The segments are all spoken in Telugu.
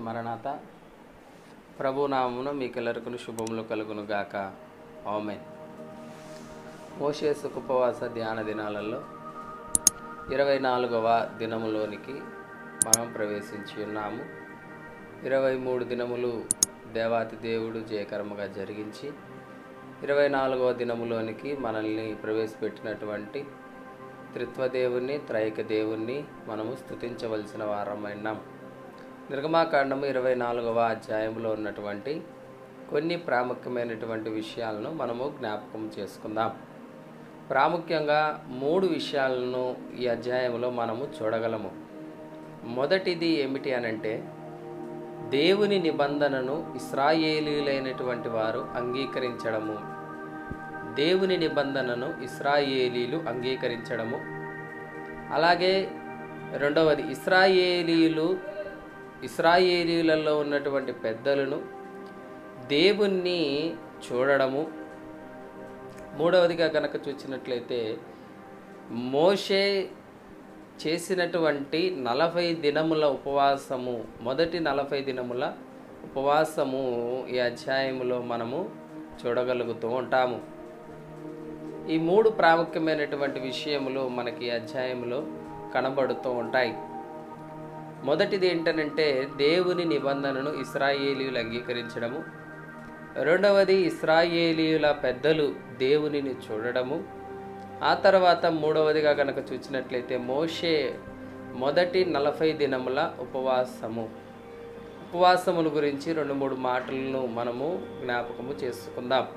మరణాత ప్రభునామమున మీకెల్లరికను శుభములు కలుగును గాక ఆమెన్ మోషే సుఖపవాస ధ్యాన దినాలలో ఇరవై నాలుగవ దినములోనికి మనం ప్రవేశించి ఉన్నాము ఇరవై మూడు దినములు దేవాతి దేవుడు జయకర్మగా జరిగించి ఇరవై నాలుగవ దినములోనికి మనల్ని ప్రవేశపెట్టినటువంటి త్రిత్వదేవుణ్ణి త్రైక దేవుణ్ణి మనము స్థుతించవలసిన వారమైనాం నిర్గమాకాండము ఇరవై నాలుగవ అధ్యాయంలో ఉన్నటువంటి కొన్ని ప్రాముఖ్యమైనటువంటి విషయాలను మనము జ్ఞాపకం చేసుకుందాం ప్రాముఖ్యంగా మూడు విషయాలను ఈ అధ్యాయంలో మనము చూడగలము మొదటిది ఏమిటి అనంటే దేవుని నిబంధనను ఇస్రాయేలీలైనటువంటి వారు అంగీకరించడము దేవుని నిబంధనను ఇస్రాయేలీలు అంగీకరించడము అలాగే రెండవది ఇస్రాయేలీలు ఇస్రాయేలీలలో ఉన్నటువంటి పెద్దలను దేవుణ్ణి చూడడము మూడవదిగా కనుక చూసినట్లయితే మోషే చేసినటువంటి నలభై దినముల ఉపవాసము మొదటి నలభై దినముల ఉపవాసము ఈ అధ్యాయంలో మనము చూడగలుగుతూ ఉంటాము ఈ మూడు ప్రాముఖ్యమైనటువంటి విషయములు మనకి ఈ అధ్యాయంలో కనబడుతూ ఉంటాయి మొదటిది ఏంటనంటే దేవుని నిబంధనను ఇస్రాయేలీయులు అంగీకరించడము రెండవది ఇస్రాయేలీయుల పెద్దలు దేవునిని చూడడము ఆ తర్వాత మూడవదిగా కనుక చూసినట్లయితే మోషే మొదటి నలభై దినముల ఉపవాసము ఉపవాసముల గురించి రెండు మూడు మాటలను మనము జ్ఞాపకము చేసుకుందాం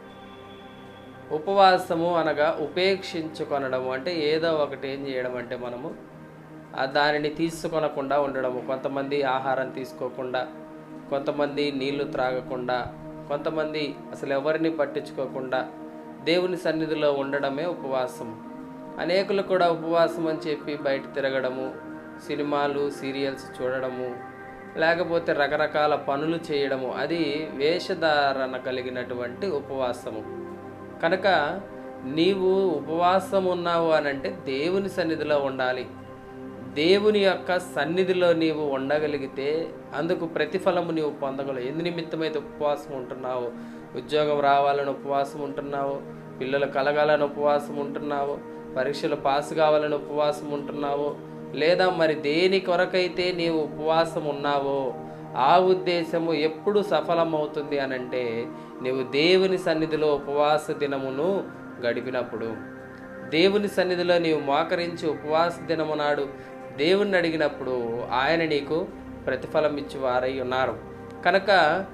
ఉపవాసము అనగా ఉపేక్షించుకొనడము అంటే ఏదో ఒకటి ఏం చేయడం అంటే మనము ఆ దానిని తీసుకొనకుండా ఉండడము కొంతమంది ఆహారం తీసుకోకుండా కొంతమంది నీళ్లు త్రాగకుండా కొంతమంది అసలు ఎవరిని పట్టించుకోకుండా దేవుని సన్నిధిలో ఉండడమే ఉపవాసం అనేకులు కూడా ఉపవాసం అని చెప్పి బయట తిరగడము సినిమాలు సీరియల్స్ చూడడము లేకపోతే రకరకాల పనులు చేయడము అది వేషధారణ కలిగినటువంటి ఉపవాసము కనుక నీవు ఉపవాసం ఉన్నావు అనంటే దేవుని సన్నిధిలో ఉండాలి దేవుని యొక్క సన్నిధిలో నీవు ఉండగలిగితే అందుకు ప్రతిఫలము నీవు పొందగలవు ఎందు నిమిత్తమైతే ఉపవాసం ఉంటున్నావు ఉద్యోగం రావాలని ఉపవాసం ఉంటున్నావు పిల్లలు కలగాలని ఉపవాసం ఉంటున్నావు పరీక్షలు పాస్ కావాలని ఉపవాసం ఉంటున్నావు లేదా మరి దేని కొరకైతే నీవు ఉపవాసం ఉన్నావో ఆ ఉద్దేశము ఎప్పుడు సఫలమవుతుంది అనంటే నీవు దేవుని సన్నిధిలో ఉపవాస దినమును గడిపినప్పుడు దేవుని సన్నిధిలో నీవు మోకరించి ఉపవాస దినము నాడు దేవుణ్ణి అడిగినప్పుడు ఆయన నీకు ప్రతిఫలం ఇచ్చి వారై ఉన్నారు కనుక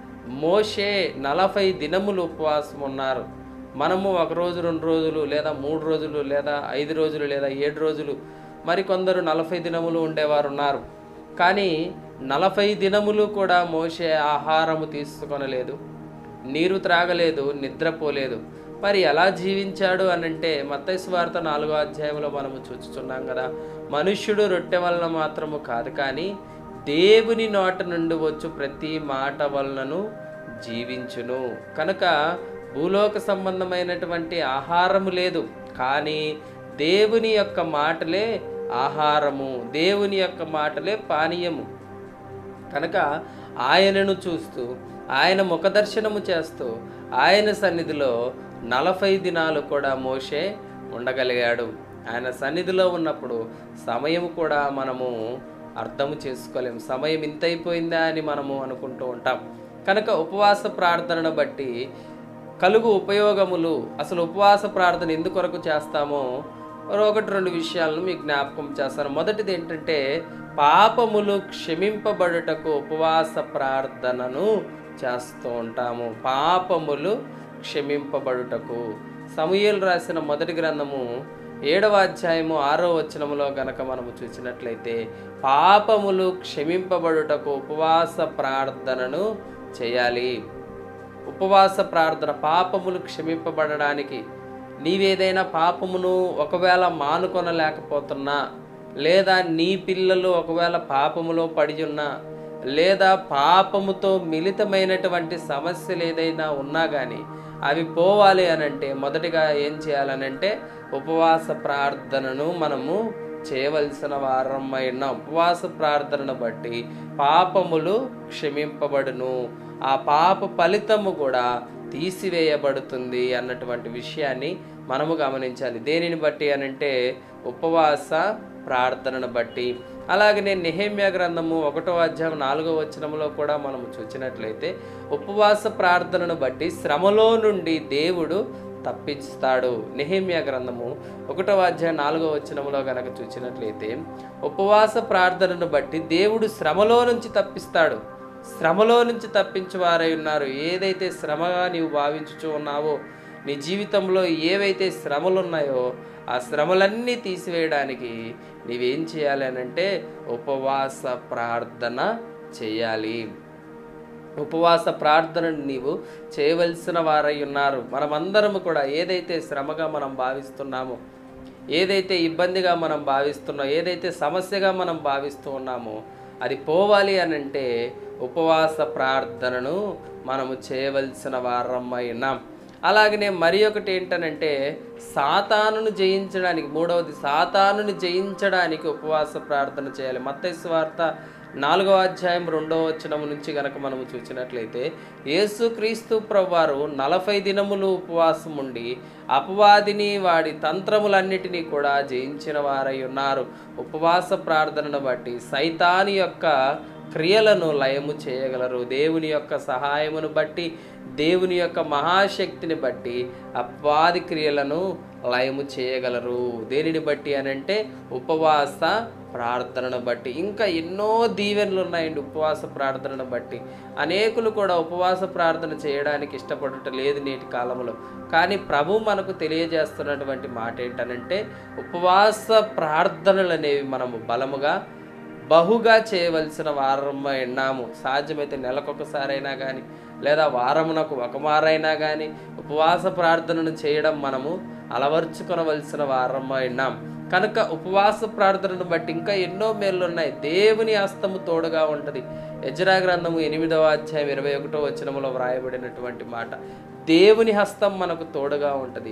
మోషే నలభై దినములు ఉపవాసం ఉన్నారు మనము ఒక రోజు రెండు రోజులు లేదా మూడు రోజులు లేదా ఐదు రోజులు లేదా ఏడు రోజులు మరికొందరు నలభై దినములు ఉండేవారు ఉన్నారు కానీ నలభై దినములు కూడా మోసే ఆహారము తీసుకొనలేదు నీరు త్రాగలేదు నిద్రపోలేదు మరి ఎలా జీవించాడు అనంటే మత్తైసు వార్త నాలుగో అధ్యాయంలో మనము చూచుచున్నాం కదా మనుష్యుడు రొట్టె వలన మాత్రము కాదు కానీ దేవుని నోట నుండి వచ్చు ప్రతి మాట వలనను జీవించును కనుక భూలోక సంబంధమైనటువంటి ఆహారము లేదు కానీ దేవుని యొక్క మాటలే ఆహారము దేవుని యొక్క మాటలే పానీయము కనుక ఆయనను చూస్తూ ఆయన ముఖదర్శనము చేస్తూ ఆయన సన్నిధిలో నలభై దినాలు కూడా మోసే ఉండగలిగాడు ఆయన సన్నిధిలో ఉన్నప్పుడు సమయం కూడా మనము అర్థం చేసుకోలేము సమయం ఇంత అయిపోయిందా అని మనము అనుకుంటూ ఉంటాం కనుక ఉపవాస ప్రార్థనను బట్టి కలుగు ఉపయోగములు అసలు ఉపవాస ప్రార్థన ఎందుకొరకు చేస్తామో ఒకటి రెండు విషయాలను మీకు జ్ఞాపకం చేస్తాను మొదటిది ఏంటంటే పాపములు క్షమింపబడుటకు ఉపవాస ప్రార్థనను చేస్తూ ఉంటాము పాపములు క్షమింపబడుటకు సమూయేలు రాసిన మొదటి గ్రంథము ఏడవ అధ్యాయము ఆరో వచనములో గనక మనము చూసినట్లయితే పాపములు క్షమింపబడుటకు ఉపవాస ప్రార్థనను చేయాలి ఉపవాస ప్రార్థన పాపములు క్షమింపబడడానికి నీవేదైనా పాపమును ఒకవేళ మానుకొనలేకపోతున్నా లేదా నీ పిల్లలు ఒకవేళ పాపములో పడి ఉన్నా లేదా పాపముతో మిళితమైనటువంటి సమస్యలు ఏదైనా ఉన్నా కానీ అవి పోవాలి అనంటే మొదటిగా ఏం చేయాలనంటే ఉపవాస ప్రార్థనను మనము చేయవలసిన వారమైన ఉపవాస ప్రార్థనను బట్టి పాపములు క్షమింపబడును ఆ పాప ఫలితము కూడా తీసివేయబడుతుంది అన్నటువంటి విషయాన్ని మనము గమనించాలి దేనిని బట్టి అనంటే ఉపవాస ప్రార్థనను బట్టి అలాగనే నెహేమ్య గ్రంథము ఒకటో అధ్యాయం నాలుగో వచనంలో కూడా మనం చూసినట్లయితే ఉపవాస ప్రార్థనను బట్టి శ్రమలో నుండి దేవుడు తప్పిస్తాడు నెహేమ్య గ్రంథము ఒకటో అధ్యాయం నాలుగో వచనంలో గనక చూసినట్లయితే ఉపవాస ప్రార్థనను బట్టి దేవుడు శ్రమలో నుంచి తప్పిస్తాడు శ్రమలో నుంచి తప్పించు వారై ఉన్నారు ఏదైతే శ్రమగా నీవు భావించుచూ ఉన్నావో నీ జీవితంలో ఏవైతే శ్రమలు ఉన్నాయో ఆ శ్రమలన్నీ తీసివేయడానికి నీవేం చేయాలి అని అంటే ఉపవాస ప్రార్థన చేయాలి ఉపవాస ప్రార్థనను నీవు చేయవలసిన వారై ఉన్నారు మనమందరము కూడా ఏదైతే శ్రమగా మనం భావిస్తున్నామో ఏదైతే ఇబ్బందిగా మనం భావిస్తున్నామో ఏదైతే సమస్యగా మనం భావిస్తూ ఉన్నామో అది పోవాలి అని అంటే ఉపవాస ప్రార్థనను మనము చేయవలసిన వారమై ఉన్నాం అలాగనే మరి ఒకటి ఏంటనంటే సాతానును జయించడానికి మూడవది సాతానుని జయించడానికి ఉపవాస ప్రార్థన చేయాలి మత్తైసు వార్త నాలుగో అధ్యాయం రెండో వచనం నుంచి గనక మనము చూసినట్లయితే యేసుక్రీస్తు ప్రభువారు నలభై దినములు ఉపవాసం ఉండి అపవాదిని వాడి తంత్రములన్నిటినీ కూడా జయించిన వారై ఉన్నారు ఉపవాస ప్రార్థనను బట్టి సైతాని యొక్క క్రియలను లయము చేయగలరు దేవుని యొక్క సహాయమును బట్టి దేవుని యొక్క మహాశక్తిని బట్టి అపవాది క్రియలను లయము చేయగలరు దేనిని బట్టి అనంటే ఉపవాస ప్రార్థనను బట్టి ఇంకా ఎన్నో దీవెనలు ఉన్నాయండి ఉపవాస ప్రార్థనను బట్టి అనేకులు కూడా ఉపవాస ప్రార్థన చేయడానికి ఇష్టపడటం లేదు నేటి కాలంలో కానీ ప్రభు మనకు తెలియజేస్తున్నటువంటి మాట ఏంటనంటే ఉపవాస ప్రార్థనలు అనేవి మనము బలముగా బహుగా చేయవలసిన వారమ్మ ఎన్నాము సాధ్యమైతే నెలకొకసారైనా కానీ లేదా వారమునకు ఒక మారైనా కానీ ఉపవాస ప్రార్థనను చేయడం మనము అలవర్చుకొనవలసిన వారమ్మ ఎన్నాం కనుక ఉపవాస ప్రార్థనను బట్టి ఇంకా ఎన్నో మేళ్ళు ఉన్నాయి దేవుని హస్తము తోడుగా ఉంటుంది యజ్రా గ్రంథము ఎనిమిదవ అధ్యాయం ఇరవై ఒకటో వచనములో వ్రాయబడినటువంటి మాట దేవుని హస్తం మనకు తోడుగా ఉంటుంది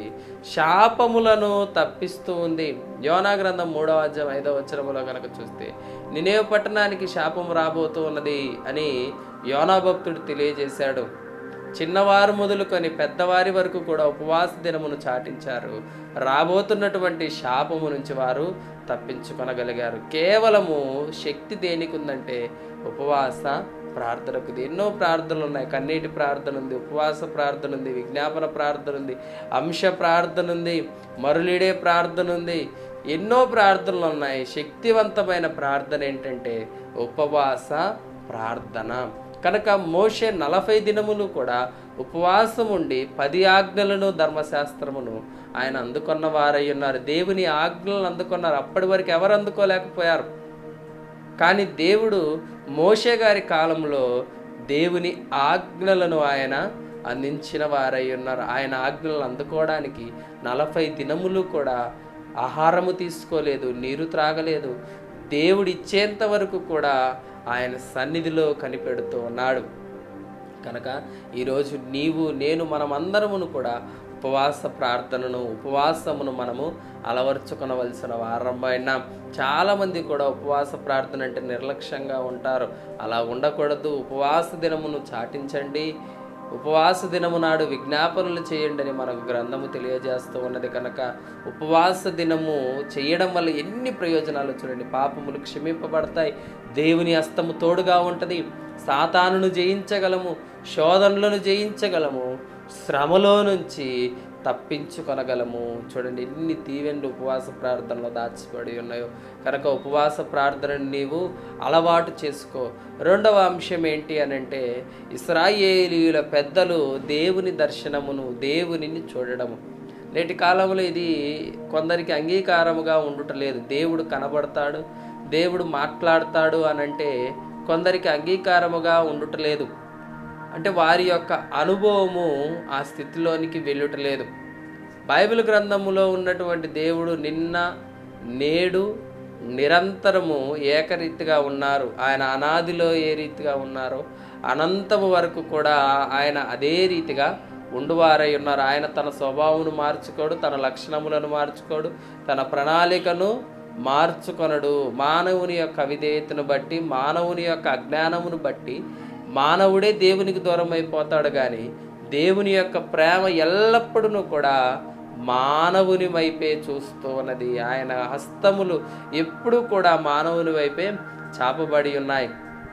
శాపములను తప్పిస్తూ ఉంది యోనా గ్రంథం మూడవ అధ్యాయం ఐదవ వచనములో కనుక చూస్తే నినేవ పట్టణానికి శాపం రాబోతూ ఉన్నది అని యోనా భక్తుడు తెలియజేశాడు చిన్నవారు మొదలుకొని పెద్దవారి వరకు కూడా ఉపవాస దినమును చాటించారు రాబోతున్నటువంటి శాపము నుంచి వారు తప్పించుకొనగలిగారు కేవలము శక్తి దేనికి ఉందంటే ఉపవాస ప్రార్థనకు ఉంది. ఎన్నో ప్రార్థనలు ఉన్నాయి కన్నీటి ప్రార్థన ఉంది ఉపవాస ప్రార్థన ఉంది విజ్ఞాపన ప్రార్థన ఉంది అంశ ప్రార్థన ఉంది మరులిడే ప్రార్థన ఉంది ఎన్నో ప్రార్థనలు ఉన్నాయి శక్తివంతమైన ప్రార్థన ఏంటంటే ఉపవాస ప్రార్థన కనుక మోషే నలభై దినములు కూడా ఉపవాసం ఉండి పది ఆజ్ఞలను ధర్మశాస్త్రమును ఆయన అందుకున్న వారై ఉన్నారు దేవుని ఆజ్ఞలను అందుకున్నారు అప్పటి వరకు ఎవరు అందుకోలేకపోయారు కానీ దేవుడు మోషే గారి కాలంలో దేవుని ఆజ్ఞలను ఆయన అందించిన వారై ఉన్నారు ఆయన ఆజ్ఞలను అందుకోవడానికి నలభై దినములు కూడా ఆహారము తీసుకోలేదు నీరు త్రాగలేదు దేవుడు ఇచ్చేంత వరకు కూడా ఆయన సన్నిధిలో కనిపెడుతూ ఉన్నాడు కనుక ఈరోజు నీవు నేను మనమందరమును కూడా ఉపవాస ప్రార్థనను ఉపవాసమును మనము అలవర్చుకొనవలసిన వారమైన చాలామంది కూడా ఉపవాస ప్రార్థన అంటే నిర్లక్ష్యంగా ఉంటారు అలా ఉండకూడదు ఉపవాస దినమును చాటించండి ఉపవాస దినము నాడు విజ్ఞాపనలు చేయండి అని మనకు గ్రంథము తెలియజేస్తూ ఉన్నది కనుక ఉపవాస దినము చేయడం వల్ల ఎన్ని ప్రయోజనాలు చూడండి పాపములు క్షమింపబడతాయి దేవుని హస్తము తోడుగా ఉంటుంది సాతానును జయించగలము శోధనలను జయించగలము శ్రమలో నుంచి తప్పించుకొనగలము చూడండి ఎన్ని దీవెన్లు ఉపవాస ప్రార్థనలో దాచిపడి ఉన్నాయో కనుక ఉపవాస ప్రార్థనను నీవు అలవాటు చేసుకో రెండవ అంశం ఏంటి అని అంటే ఇస్రాయేలీల పెద్దలు దేవుని దర్శనమును దేవునిని చూడడము నేటి కాలంలో ఇది కొందరికి అంగీకారముగా ఉండటలేదు దేవుడు కనబడతాడు దేవుడు మాట్లాడతాడు అని అంటే కొందరికి అంగీకారముగా ఉండటలేదు అంటే వారి యొక్క అనుభవము ఆ స్థితిలోనికి వెళ్ళుటలేదు బైబిల్ గ్రంథములో ఉన్నటువంటి దేవుడు నిన్న నేడు నిరంతరము ఏకరీతిగా ఉన్నారు ఆయన అనాదిలో ఏ రీతిగా ఉన్నారో అనంతము వరకు కూడా ఆయన అదే రీతిగా ఉండువారై ఉన్నారు ఆయన తన స్వభావమును మార్చుకోడు తన లక్షణములను మార్చుకోడు తన ప్రణాళికను మార్చుకొనడు మానవుని యొక్క అవిధేయతను బట్టి మానవుని యొక్క అజ్ఞానమును బట్టి మానవుడే దేవునికి దూరం అయిపోతాడు కానీ దేవుని యొక్క ప్రేమ ఎల్లప్పుడూ కూడా మానవుని వైపే చూస్తూ ఉన్నది ఆయన హస్తములు ఎప్పుడూ కూడా మానవుని వైపే చాపబడి ఉన్నాయి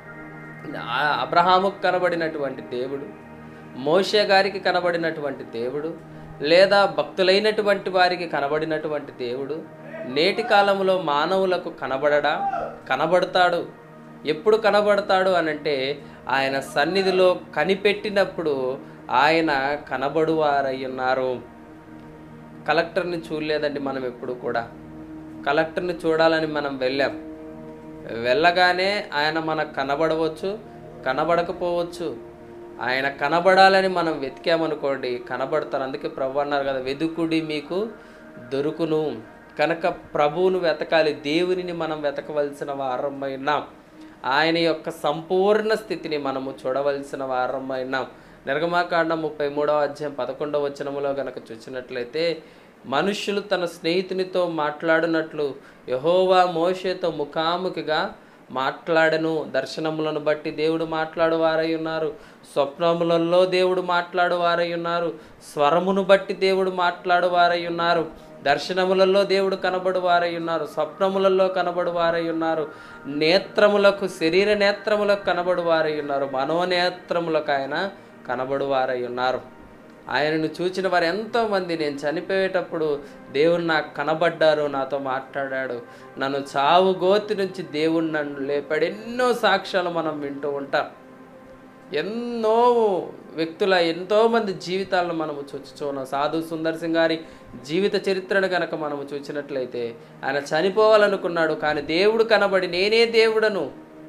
ఆ- అబ్రహాముకు కనబడినటువంటి దేవుడు మోషే గారికి కనబడినటువంటి దేవుడు లేదా భక్తులైనటువంటి వారికి కనబడినటువంటి దేవుడు నేటి కాలంలో మానవులకు కనబడడా కనబడతాడు ఎప్పుడు కనబడతాడు అనంటే ఆయన సన్నిధిలో కనిపెట్టినప్పుడు ఆయన కనబడువారై ఉన్నారు కలెక్టర్ని చూడలేదండి మనం ఎప్పుడు కూడా కలెక్టర్ని చూడాలని మనం వెళ్ళాం వెళ్ళగానే ఆయన మనకు కనబడవచ్చు కనబడకపోవచ్చు ఆయన కనబడాలని మనం వెతికామనుకోండి కనబడతారు అందుకే ప్రభు అన్నారు కదా వెదుకుడి మీకు దొరుకును కనుక ప్రభువును వెతకాలి దేవునిని మనం వెతకవలసిన వారమైనాం ఆయన యొక్క సంపూర్ణ స్థితిని మనము చూడవలసిన వారమైనాం నిర్గమాకాండం ముప్పై మూడవ అధ్యాయం పదకొండవ వచనములో గనక చూసినట్లయితే మనుష్యులు తన స్నేహితునితో మాట్లాడినట్లు యహోవా మోషేతో ముఖాముఖిగా మాట్లాడను దర్శనములను బట్టి దేవుడు మాట్లాడువారై ఉన్నారు స్వప్నములలో దేవుడు మాట్లాడువారై ఉన్నారు స్వరమును బట్టి దేవుడు మాట్లాడువారై ఉన్నారు దర్శనములలో దేవుడు కనబడువారై ఉన్నారు స్వప్నములలో కనబడువారై ఉన్నారు నేత్రములకు శరీర నేత్రములకు కనబడువారై ఉన్నారు మనోనేత్రములకు ఆయన కనబడువారై ఉన్నారు ఆయనను చూచిన వారు ఎంతోమంది నేను చనిపోయేటప్పుడు దేవుడు నాకు కనబడ్డారు నాతో మాట్లాడాడు నన్ను చావు గోతి నుంచి దేవుడు నన్ను లేపాడు ఎన్నో సాక్ష్యాలు మనం వింటూ ఉంటాం ఎన్నో వ్యక్తుల ఎంతో మంది జీవితాలను మనము చూచుచున్నాం సాధు సుందర్ సింగ్ గారి జీవిత చరిత్రను కనుక మనము చూసినట్లయితే ఆయన చనిపోవాలనుకున్నాడు కానీ దేవుడు కనబడి నేనే దేవుడను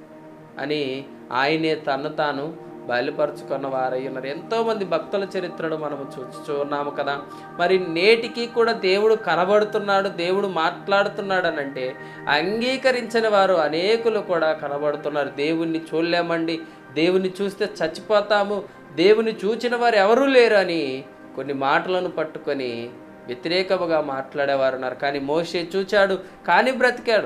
అని ఆయనే తను తాను బయలుపరుచుకున్న వారై ఉన్నారు ఎంతోమంది భక్తుల చరిత్రను మనము చూస్తూ ఉన్నాము కదా మరి నేటికి కూడా దేవుడు కనబడుతున్నాడు దేవుడు మాట్లాడుతున్నాడు అని అంటే అంగీకరించిన వారు అనేకులు కూడా కనబడుతున్నారు దేవుణ్ణి చూడలేమండి దేవుని చూస్తే చచ్చిపోతాము దేవుని చూచిన వారు ఎవరూ లేరు అని కొన్ని మాటలను పట్టుకొని వ్యతిరేకముగా మాట్లాడేవారు ఉన్నారు కానీ మోషే చూచాడు కానీ బ్రతికాడు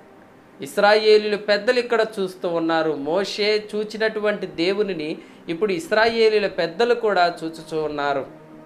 ఇస్రాయేలీలు పెద్దలు ఇక్కడ చూస్తూ ఉన్నారు మోషే చూచినటువంటి దేవునిని ఇప్పుడు ఇస్రాయేలీల పెద్దలు కూడా చూచుచూ ఉన్నారు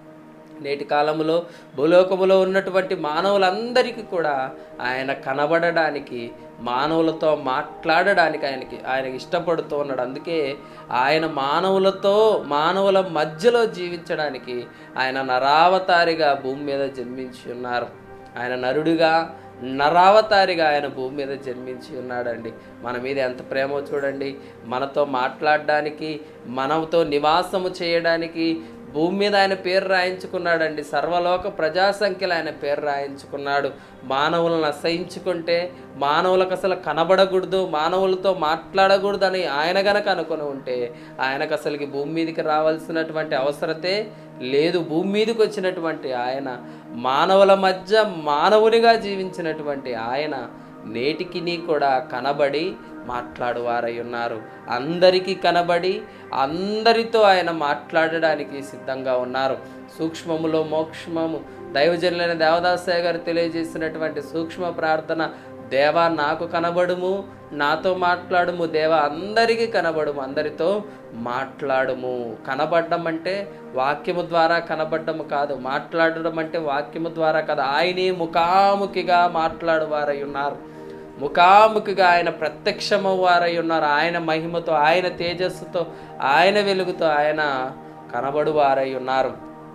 నేటి కాలంలో భూలోకములో ఉన్నటువంటి మానవులందరికీ కూడా ఆయన కనబడడానికి మానవులతో మాట్లాడడానికి ఆయనకి ఆయనకి ఇష్టపడుతూ ఉన్నాడు అందుకే ఆయన మానవులతో మానవుల మధ్యలో జీవించడానికి ఆయన నరావతారిగా భూమి మీద జన్మించి ఉన్నారు ఆయన నరుడిగా నరావతారిగా ఆయన భూమి మీద జన్మించి ఉన్నాడండి మన మీద ఎంత ప్రేమో చూడండి మనతో మాట్లాడడానికి మనతో నివాసము చేయడానికి భూమి మీద ఆయన పేరు రాయించుకున్నాడండి సర్వలోక ప్రజాసంఖ్యలో ఆయన పేరు రాయించుకున్నాడు మానవులను అసహించుకుంటే మానవులకు అసలు కనబడకూడదు మానవులతో మాట్లాడకూడదు అని ఆయన గనక అనుకుని ఉంటే ఆయనకు అసలుకి భూమి మీదకి రావాల్సినటువంటి అవసరతే లేదు భూమి మీదకి వచ్చినటువంటి ఆయన మానవుల మధ్య మానవునిగా జీవించినటువంటి ఆయన నేటికి నీ కూడా కనబడి మాట్లాడువారై ఉన్నారు అందరికీ కనబడి అందరితో ఆయన మాట్లాడడానికి సిద్ధంగా ఉన్నారు సూక్ష్మములో మోక్షమము దైవజనులైన దేవదాసయ్య గారు తెలియజేసినటువంటి సూక్ష్మ ప్రార్థన దేవా నాకు కనబడుము నాతో మాట్లాడుము దేవా అందరికీ కనబడుము అందరితో మాట్లాడుము కనబడడం అంటే వాక్యము ద్వారా కనబడడం కాదు మాట్లాడడం అంటే వాక్యము ద్వారా కాదు ఆయనే ముఖాముఖిగా మాట్లాడువారై ఉన్నారు ముఖాముఖిగా ఆయన ప్రత్యక్షము వారై ఉన్నారు ఆయన మహిమతో ఆయన తేజస్సుతో ఆయన వెలుగుతో ఆయన కనబడువారై ఉన్నారు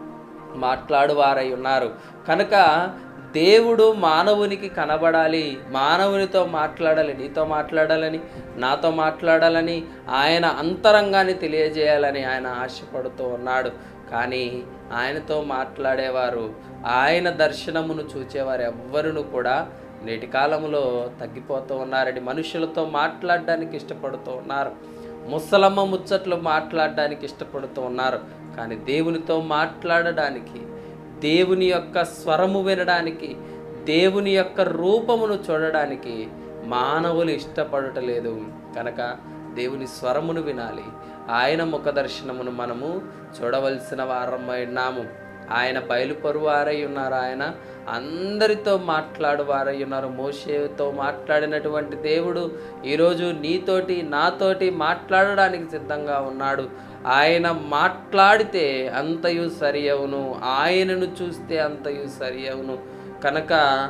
మాట్లాడువారై ఉన్నారు కనుక దేవుడు మానవునికి కనబడాలి మానవునితో మాట్లాడాలి నీతో మాట్లాడాలని నాతో మాట్లాడాలని ఆయన అంతరంగాన్ని తెలియజేయాలని ఆయన ఆశపడుతూ ఉన్నాడు కానీ ఆయనతో మాట్లాడేవారు ఆయన దర్శనమును చూచేవారు ఎవ్వరును కూడా నేటి కాలంలో తగ్గిపోతూ ఉన్నారండి మనుషులతో మాట్లాడడానికి ఇష్టపడుతూ ఉన్నారు ముసలమ్మ ముచ్చట్లు మాట్లాడడానికి ఇష్టపడుతూ ఉన్నారు కానీ దేవునితో మాట్లాడడానికి దేవుని యొక్క స్వరము వినడానికి దేవుని యొక్క రూపమును చూడడానికి మానవులు ఇష్టపడటలేదు కనుక దేవుని స్వరమును వినాలి ఆయన ముఖ దర్శనమును మనము చూడవలసిన వారమైనాము ఆయన బయలుపరువారై ఉన్నారు ఆయన అందరితో మాట్లాడువారై ఉన్నారు మోషేతో మాట్లాడినటువంటి దేవుడు ఈరోజు నీతోటి నాతోటి మాట్లాడడానికి సిద్ధంగా ఉన్నాడు ఆయన మాట్లాడితే అంతయు సరి అవును ఆయనను చూస్తే అంతయు సరి అవును కనుక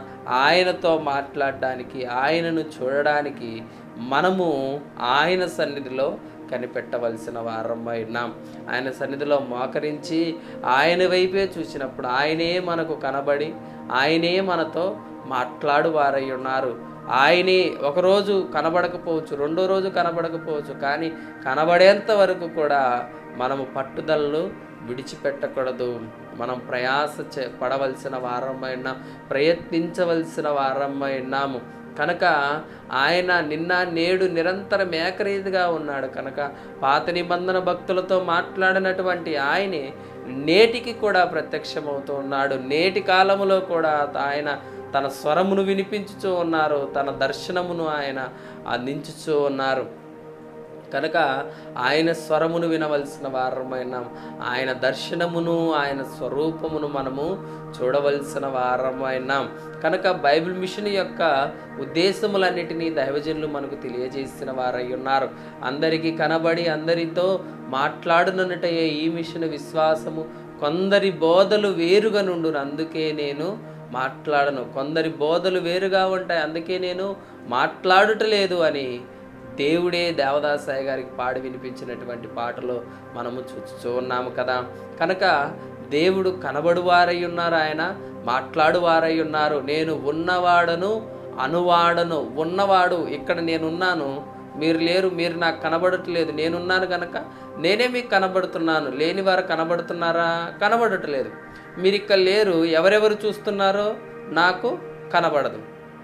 ఆయనతో మాట్లాడడానికి ఆయనను చూడడానికి మనము ఆయన సన్నిధిలో కనిపెట్టవలసిన వారమై ఉన్నాం ఆయన సన్నిధిలో మోకరించి ఆయన వైపే చూసినప్పుడు ఆయనే మనకు కనబడి ఆయనే మనతో మాట్లాడు వారై ఉన్నారు ఆయనే ఒకరోజు కనబడకపోవచ్చు రెండో రోజు కనబడకపోవచ్చు కానీ కనబడేంత వరకు కూడా మనము పట్టుదలను విడిచిపెట్టకూడదు మనం ప్రయాస చే పడవలసిన వారమైనా ప్రయత్నించవలసిన వారమైనాము కనుక ఆయన నిన్న నేడు నిరంతరం ఏకరీతిగా ఉన్నాడు కనుక పాత నిబంధన భక్తులతో మాట్లాడినటువంటి ఆయనే నేటికి కూడా ప్రత్యక్షమవుతూ ఉన్నాడు నేటి కాలములో కూడా ఆయన తన స్వరమును వినిపించుచూ ఉన్నారు తన దర్శనమును ఆయన అందించుచూ ఉన్నారు కనుక ఆయన స్వరమును వినవలసిన వారమైన ఆయన దర్శనమును ఆయన స్వరూపమును మనము చూడవలసిన వారమైనాం కనుక బైబిల్ మిషన్ యొక్క ఉద్దేశములన్నిటినీ దైవజనులు మనకు తెలియజేసిన వారై ఉన్నారు అందరికీ కనబడి అందరితో మాట్లాడునటయే ఈ మిషన్ విశ్వాసము కొందరి బోధలు వేరుగా నుండును అందుకే నేను మాట్లాడను కొందరి బోధలు వేరుగా ఉంటాయి అందుకే నేను మాట్లాడుటలేదు అని దేవుడే దేవదాసాయి గారికి పాడి వినిపించినటువంటి పాటలో మనము చూస్తూ ఉన్నాము కదా కనుక దేవుడు కనబడువారై ఉన్నారు ఆయన మాట్లాడువారై ఉన్నారు నేను ఉన్నవాడను అనువాడను ఉన్నవాడు ఇక్కడ నేనున్నాను మీరు లేరు మీరు నాకు కనబడట్లేదు నేనున్నాను కనుక నేనే మీకు కనబడుతున్నాను లేని వారు కనబడుతున్నారా కనబడట్లేదు మీరు ఇక్కడ లేరు ఎవరెవరు చూస్తున్నారో నాకు కనబడదు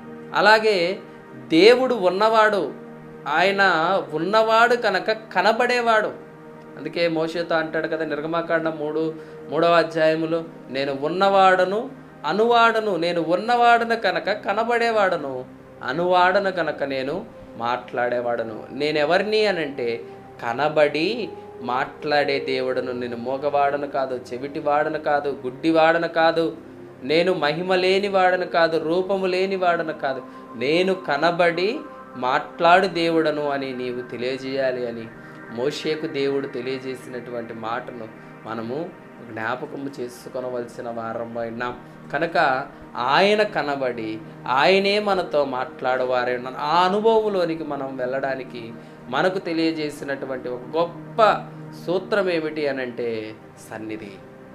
అలాగే దేవుడు ఉన్నవాడు ఆయన ఉన్నవాడు కనుక కనబడేవాడు అందుకే మోషతో అంటాడు కదా నిర్గమాకాండం మూడు మూడవ అధ్యాయములో నేను ఉన్నవాడను అనువాడను నేను ఉన్నవాడను కనుక కనబడేవాడను అనువాడను కనుక నేను మాట్లాడేవాడను నేను ఎవరిని అనంటే కనబడి మాట్లాడే దేవుడను నేను మోగవాడను కాదు చెవిటివాడను కాదు గుడ్డివాడను కాదు నేను మహిమ లేనివాడను కాదు రూపము లేనివాడను కాదు నేను కనబడి మాట్లాడు దేవుడను అని నీవు తెలియజేయాలి అని మోషేకు దేవుడు తెలియజేసినటువంటి మాటను మనము జ్ఞాపకము చేసుకొనవలసిన వారమైనాం కనుక ఆయన కనబడి ఆయనే మనతో మాట్లాడవారే ఉన్నారు ఆ అనుభవంలోనికి మనం వెళ్ళడానికి మనకు తెలియజేసినటువంటి ఒక గొప్ప సూత్రం ఏమిటి అనంటే సన్నిధి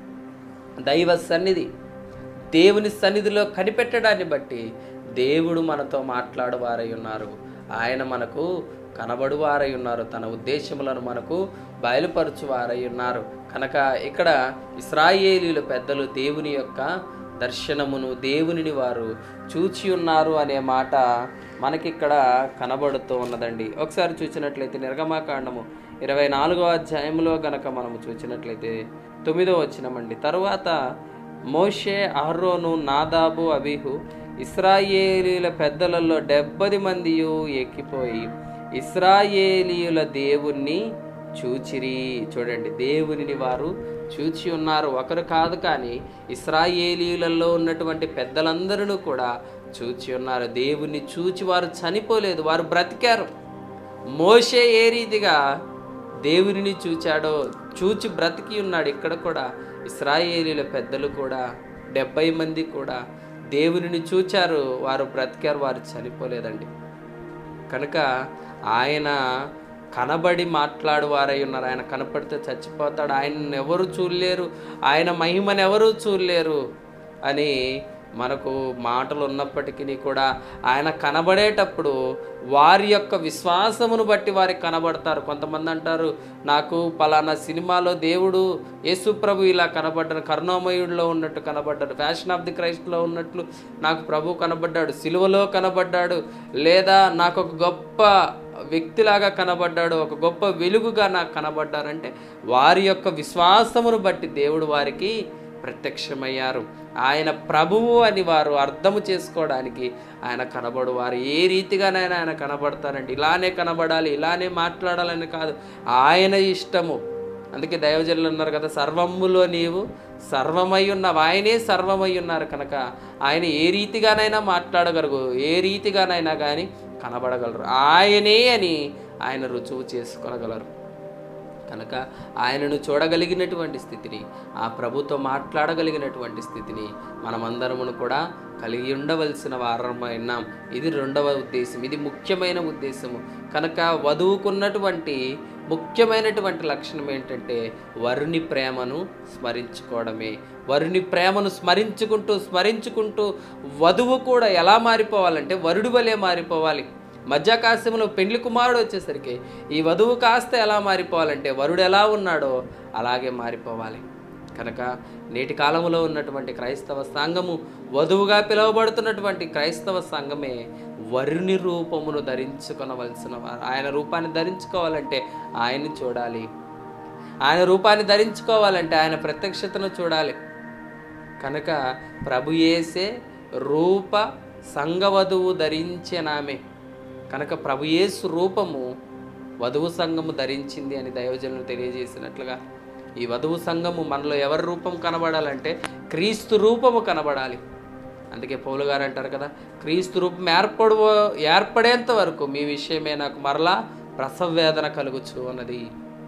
దైవ సన్నిధి దేవుని సన్నిధిలో కనిపెట్టడాన్ని బట్టి దేవుడు మనతో మాట్లాడువారై ఉన్నారు ఆయన మనకు కనబడువారై ఉన్నారు తన ఉద్దేశములను మనకు బయలుపరచువారై ఉన్నారు కనుక ఇక్కడ ఇస్రాయేలీల పెద్దలు దేవుని యొక్క దర్శనమును దేవునిని వారు చూచి ఉన్నారు అనే మాట మనకిక్కడ కనబడుతూ ఉన్నదండి ఒకసారి చూసినట్లయితే నిర్గమాకాండము ఇరవై నాలుగో అధ్యాయంలో గనక మనము చూసినట్లయితే తొమ్మిదో వచ్చినమండి తరువాత మోషే అహరోను నాదాబు అబీహు ఇస్రాయేలీల పెద్దలలో డెబ్బది మందియు ఎక్కిపోయి ఇస్రాయేలీయుల దేవుణ్ణి చూచిరి చూడండి దేవునిని వారు చూచి ఉన్నారు ఒకరు కాదు కానీ ఇస్రాయేలీలలో ఉన్నటువంటి పెద్దలందరూ కూడా చూచి ఉన్నారు దేవుణ్ణి చూచి వారు చనిపోలేదు వారు బ్రతికారు మోషే ఏ రీతిగా దేవునిని చూచాడో చూచి బ్రతికి ఉన్నాడు ఇక్కడ కూడా ఇస్రాయేలీల పెద్దలు కూడా డెబ్బై మంది కూడా దేవునిని చూచారు వారు బ్రతికారు వారు చనిపోలేదండి కనుక ఆయన కనబడి మాట్లాడు వారై ఉన్నారు ఆయన కనపడితే చచ్చిపోతాడు ఆయన ఎవరు చూడలేరు ఆయన మహిమను ఎవరు చూడలేరు అని మనకు మాటలు ఉన్నప్పటికీ కూడా ఆయన కనబడేటప్పుడు వారి యొక్క విశ్వాసమును బట్టి వారికి కనబడతారు కొంతమంది అంటారు నాకు పలానా సినిమాలో దేవుడు యేసుప్రభు ఇలా కనబడ్డాడు కరుణామయుడిలో ఉన్నట్టు కనబడ్డాడు ఫ్యాషన్ ఆఫ్ ది క్రైస్ట్లో ఉన్నట్లు నాకు ప్రభు కనబడ్డాడు సిలువలో కనబడ్డాడు లేదా నాకు ఒక గొప్ప వ్యక్తిలాగా కనబడ్డాడు ఒక గొప్ప వెలుగుగా నాకు కనబడ్డారంటే వారి యొక్క విశ్వాసమును బట్టి దేవుడు వారికి ప్రత్యక్షమయ్యారు ఆయన ప్రభువు అని వారు అర్థము చేసుకోవడానికి ఆయన కనబడు వారు ఏ రీతిగానైనా ఆయన కనబడతారండి ఇలానే కనబడాలి ఇలానే మాట్లాడాలని కాదు ఆయన ఇష్టము అందుకే దైవజనులు ఉన్నారు కదా సర్వములో నీవు సర్వమై ఉన్నావు ఆయనే సర్వమై ఉన్నారు కనుక ఆయన ఏ రీతిగానైనా మాట్లాడగలరు ఏ రీతిగానైనా కానీ కనబడగలరు ఆయనే అని ఆయన రుజువు చేసుకొనగలరు కనుక ఆయనను చూడగలిగినటువంటి స్థితిని ఆ ప్రభుతో మాట్లాడగలిగినటువంటి స్థితిని మనమందరమును కూడా కలిగి ఉండవలసిన వారమైనాం ఇది రెండవ ఉద్దేశం ఇది ముఖ్యమైన ఉద్దేశము కనుక వధువుకున్నటువంటి ముఖ్యమైనటువంటి లక్షణం ఏంటంటే వరుని ప్రేమను స్మరించుకోవడమే వరుని ప్రేమను స్మరించుకుంటూ స్మరించుకుంటూ వధువు కూడా ఎలా మారిపోవాలంటే వరుడు వలె మారిపోవాలి మధ్యాకాశంలో పెండ్లి కుమారుడు వచ్చేసరికి ఈ వధువు కాస్త ఎలా మారిపోవాలంటే వరుడు ఎలా ఉన్నాడో అలాగే మారిపోవాలి కనుక నేటి కాలంలో ఉన్నటువంటి క్రైస్తవ సంఘము వధువుగా పిలువబడుతున్నటువంటి క్రైస్తవ సంఘమే వరుని రూపమును ధరించుకొనవలసిన వారు ఆయన రూపాన్ని ధరించుకోవాలంటే ఆయన్ని చూడాలి ఆయన రూపాన్ని ధరించుకోవాలంటే ఆయన ప్రత్యక్షతను చూడాలి కనుక ప్రభు యేసే రూప సంఘవధువు ధరించెనామే కనుక ప్రభు యేసు రూపము వధువు సంఘము ధరించింది అని దైవజనులు తెలియజేసినట్లుగా ఈ వధువు సంఘము మనలో ఎవరి రూపం కనబడాలంటే క్రీస్తు రూపము కనబడాలి అందుకే పౌలు గారు అంటారు కదా క్రీస్తు రూపం ఏర్పడు ఏర్పడేంత వరకు మీ విషయమే నాకు మరలా ప్రసవ వేదన కలుగుచు అన్నది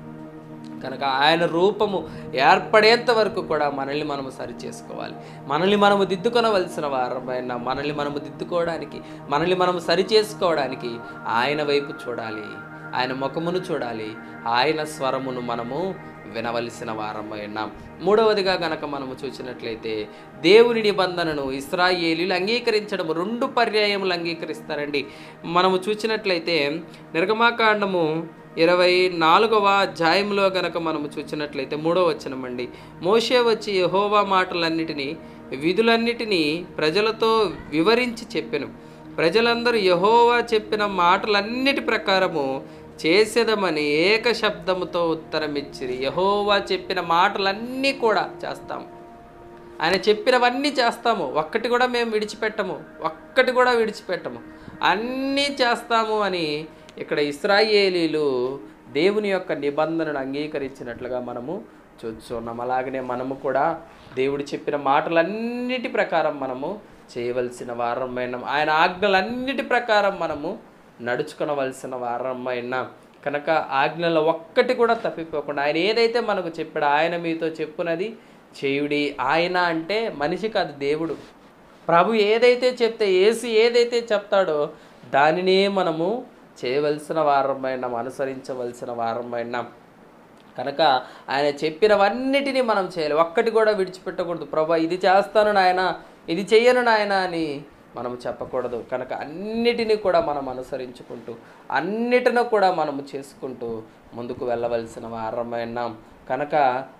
కనుక ఆయన రూపము ఏర్పడేంత వరకు కూడా మనల్ని మనము సరి చేసుకోవాలి మనల్ని మనము దిద్దుకొనవలసిన వారమైన మనల్ని మనము దిద్దుకోవడానికి మనల్ని మనము సరి చేసుకోవడానికి ఆయన వైపు చూడాలి ఆయన ముఖమును చూడాలి ఆయన స్వరమును మనము వినవలసిన వారమైన మూడవదిగా గనక మనము చూసినట్లయితే దేవుని నిబంధనను ఇస్రాయేలీలు అంగీకరించడం రెండు పర్యాయములు అంగీకరిస్తారండి మనము చూసినట్లయితే నిర్గమాకాండము ఇరవై నాలుగవ అధ్యాయంలో గనక మనము చూసినట్లయితే మూడవ వచనమండి మోషే వచ్చి యహోవా మాటలన్నిటినీ విధులన్నిటినీ ప్రజలతో వివరించి చెప్పెను ప్రజలందరూ యహోవా చెప్పిన మాటలన్నిటి ప్రకారము చేసేదమని ఏక శబ్దముతో ఉత్తరమిచ్చిరి యహోవా చెప్పిన మాటలన్నీ కూడా చేస్తాము ఆయన చెప్పినవన్నీ చేస్తాము ఒక్కటి కూడా మేము విడిచిపెట్టము ఒక్కటి కూడా విడిచిపెట్టము అన్నీ చేస్తాము అని ఇక్కడ ఇస్రాయేలీలు దేవుని యొక్క నిబంధనను అంగీకరించినట్లుగా మనము చూస్తున్నాం అలాగనే మనము కూడా దేవుడు చెప్పిన మాటలన్నిటి ప్రకారం మనము చేయవలసిన వారమైన ఆయన ఆజ్ఞలన్నిటి ప్రకారం మనము నడుచుకునవలసిన వారమైన కనుక ఆజ్ఞల ఒక్కటి కూడా తప్పిపోకుండా ఆయన ఏదైతే మనకు చెప్పాడో ఆయన మీతో చెప్పునది చేయుడి ఆయన అంటే మనిషి కాదు దేవుడు ప్రభు ఏదైతే చెప్తే ఏసు ఏదైతే చెప్తాడో దానినే మనము చేయవలసిన వారమైన అనుసరించవలసిన వారమైన కనుక ఆయన చెప్పినవన్నిటినీ మనం చేయాలి ఒక్కటి కూడా విడిచిపెట్టకూడదు ప్రభా ఇది చేస్తాను నాయన ఇది చెయ్యను నాయన అని మనం చెప్పకూడదు కనుక అన్నిటినీ కూడా మనం అనుసరించుకుంటూ అన్నిటిని కూడా మనము చేసుకుంటూ ముందుకు వెళ్ళవలసిన వారమైన కనుక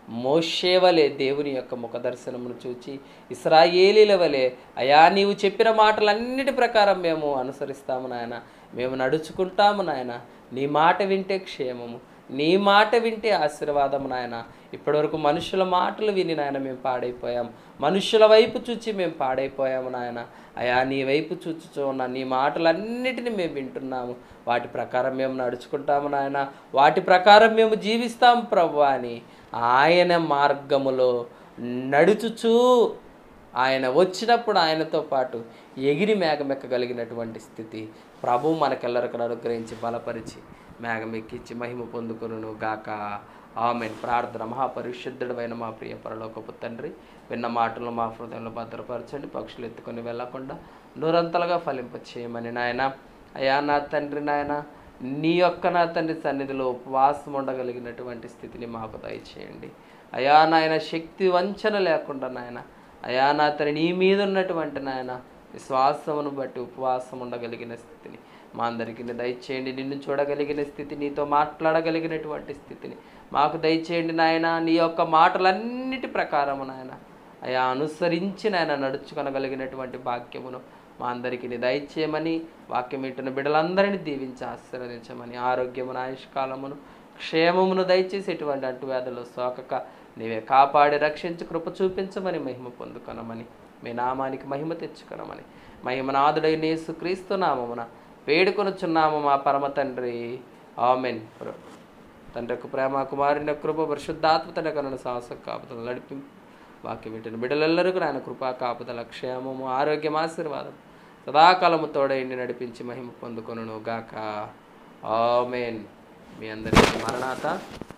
మోషేవలే దేవుని యొక్క ముఖ దర్శనమును చూచి ఇస్రాయేలీల వలె అయా నీవు చెప్పిన మాటలన్నిటి ప్రకారం మేము అనుసరిస్తాము నాయన మేము నడుచుకుంటాము నాయన నీ మాట వింటే క్షేమము నీ మాట వింటే ఆశీర్వాదం నాయన ఇప్పటివరకు మనుషుల మాటలు విని నాయన మేము పాడైపోయాం మనుషుల వైపు చూచి మేము పాడైపోయాము నాయన అయా నీ వైపు చూచుచూ ఉన్న నీ మాటలన్నిటిని మేము వింటున్నాము వాటి ప్రకారం మేము నడుచుకుంటాము నాయన వాటి ప్రకారం మేము జీవిస్తాం ప్రభు అని ఆయన మార్గములో నడుచుచూ ఆయన వచ్చినప్పుడు ఆయనతో పాటు ఎగిరి మేఘమెక్కగలిగినటువంటి స్థితి ప్రభు మనకెల్లరికి అనుగ్రహించి బలపరిచి మేఘమెక్కించి మహిమ పొందుకును గాక ఆమెన్ ప్రార్థన మహాపరిశుద్ధుడైన మా ప్రియ పరలోకపు తండ్రి విన్న మాటలు మా హృదయంలో భద్రపరచండి పక్షులు ఎత్తుకొని వెళ్ళకుండా నూరంతలుగా ఫలింప చేయమని నాయన అయా నా తండ్రి నాయన నీ యొక్క నా తండ్రి సన్నిధిలో ఉపవాసం ఉండగలిగినటువంటి స్థితిని మాకు దయచేయండి అయా నాయన శక్తి వంచన లేకుండా నాయన అయా నా తండ్రి నీ మీద ఉన్నటువంటి నాయన విశ్వాసమును బట్టి ఉపవాసం ఉండగలిగిన స్థితిని మా అందరికీ దయచేయండి నిన్ను చూడగలిగిన స్థితి నీతో మాట్లాడగలిగినటువంటి స్థితిని మాకు దయచేయండి నాయన నీ యొక్క మాటలన్నిటి ప్రకారము నాయన అయా అనుసరించి నాయన నడుచుకొనగలిగినటువంటి భాగ్యమును మా అందరికీ దయచేయమని వాక్యం ఇంటున్న బిడ్డలందరినీ దీవించి ఆశీర్వదించమని ఆరోగ్యమును ఆయుష్కాలమును క్షేమమును దయచేసి ఎటువంటి అంటువ్యాధులు సోకక నీవే కాపాడి రక్షించి కృప చూపించమని మహిమ పొందుకొనమని మీ నామానికి మహిమ తెచ్చుకొనమని మహిమనాథుడైన యేసు క్రీస్తు నామమున వేడుకొనుచున్నాము మా పరమ తండ్రి ఆమెన్ తండ్రి యొక్క ప్రేమ కుమారుని యొక్క కృప పరిశుద్ధాత్మ తండ్రి కనున సాహస కాపుదల నడిపి వాక్యం వింటున్న బిడ్డలెల్లరికూ ఆయన కృపా కాపుదల క్షేమము ఆరోగ్యం ఆశీర్వాదం సదాకాలము తోడైండి నడిపించి మహిమ పొందుకొనును గాక ఆమెన్ మీ అందరికీ మరణాత